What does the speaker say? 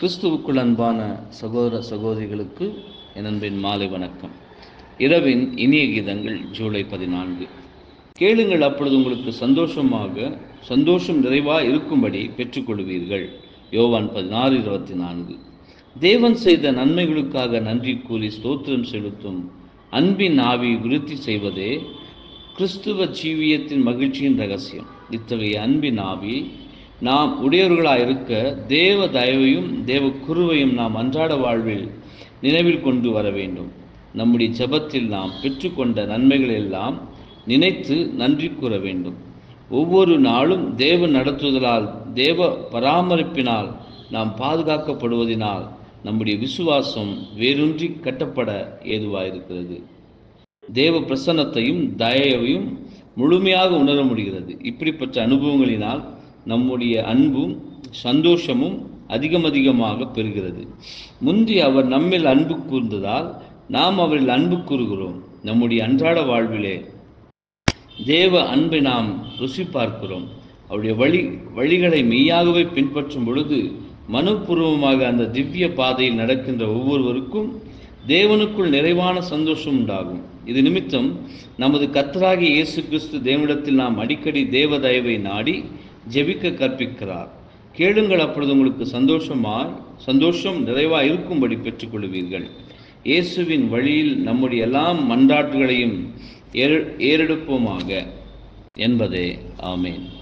கிறிஸ்துவுக்குள் அன்பான சகோதர சகோதரிகளுக்கு என் அன்பின் மாலை வணக்கம் இரவின் இனிய கீதங்கள் ஜூலை பதினான்கு கேளுங்கள் அப்பொழுது உங்களுக்கு சந்தோஷமாக சந்தோஷம் நிறைவாக இருக்கும்படி பெற்றுக்கொள்வீர்கள் யோவான் பதினாறு இருபத்தி நான்கு தேவன் செய்த நன்மைகளுக்காக நன்றி கூறி ஸ்தோத்திரம் செலுத்தும் அன்பின் ஆவி விருத்தி செய்வதே கிறிஸ்துவ ஜீவியத்தின் மகிழ்ச்சியின் ரகசியம் இத்தகைய அன்பின் ஆவி நாம் உடையவர்களாயிருக்க தேவ தயவையும் தேவ குருவையும் நாம் அன்றாட வாழ்வில் நினைவில் கொண்டு வர வேண்டும் நம்முடைய ஜெபத்தில் நாம் பெற்றுக்கொண்ட நன்மைகள் எல்லாம் நினைத்து நன்றி கூற வேண்டும் ஒவ்வொரு நாளும் தேவ நடத்துதலால் தேவ பராமரிப்பினால் நாம் பாதுகாக்கப்படுவதினால் நம்முடைய விசுவாசம் வேரூன்றி கட்டப்பட ஏதுவாயிருக்கிறது தேவ பிரசன்னத்தையும் தயவையும் முழுமையாக உணர முடிகிறது இப்படிப்பட்ட அனுபவங்களினால் நம்முடைய அன்பும் சந்தோஷமும் அதிகம் அதிகமாக பெறுகிறது முந்தி அவர் நம்மில் அன்பு கூர்ந்ததால் நாம் அவரில் அன்பு கூறுகிறோம் நம்முடைய அன்றாட வாழ்விலே தேவ அன்பை நாம் ருசி பார்க்கிறோம் அவருடைய வழி வழிகளை மெய்யாகவே பின்பற்றும் பொழுது மனப்பூர்வமாக அந்த திவ்ய பாதையில் நடக்கின்ற ஒவ்வொருவருக்கும் தேவனுக்குள் நிறைவான சந்தோஷம் உண்டாகும் இது நிமித்தம் நமது கத்தராகிய இயேசு கிறிஸ்து தேவனிடத்தில் நாம் அடிக்கடி தேவ தயவை நாடி ஜெபிக்க கற்பிக்கிறார் கேளுங்கள் அப்பொழுது உங்களுக்கு சந்தோஷமாய் சந்தோஷம் நிறைவாக இருக்கும்படி பெற்றுக்கொள்வீர்கள் இயேசுவின் வழியில் நம்முடைய எல்லா மன்றாட்டுகளையும் ஏறெடுப்போமாக என்பதே ஆமேன்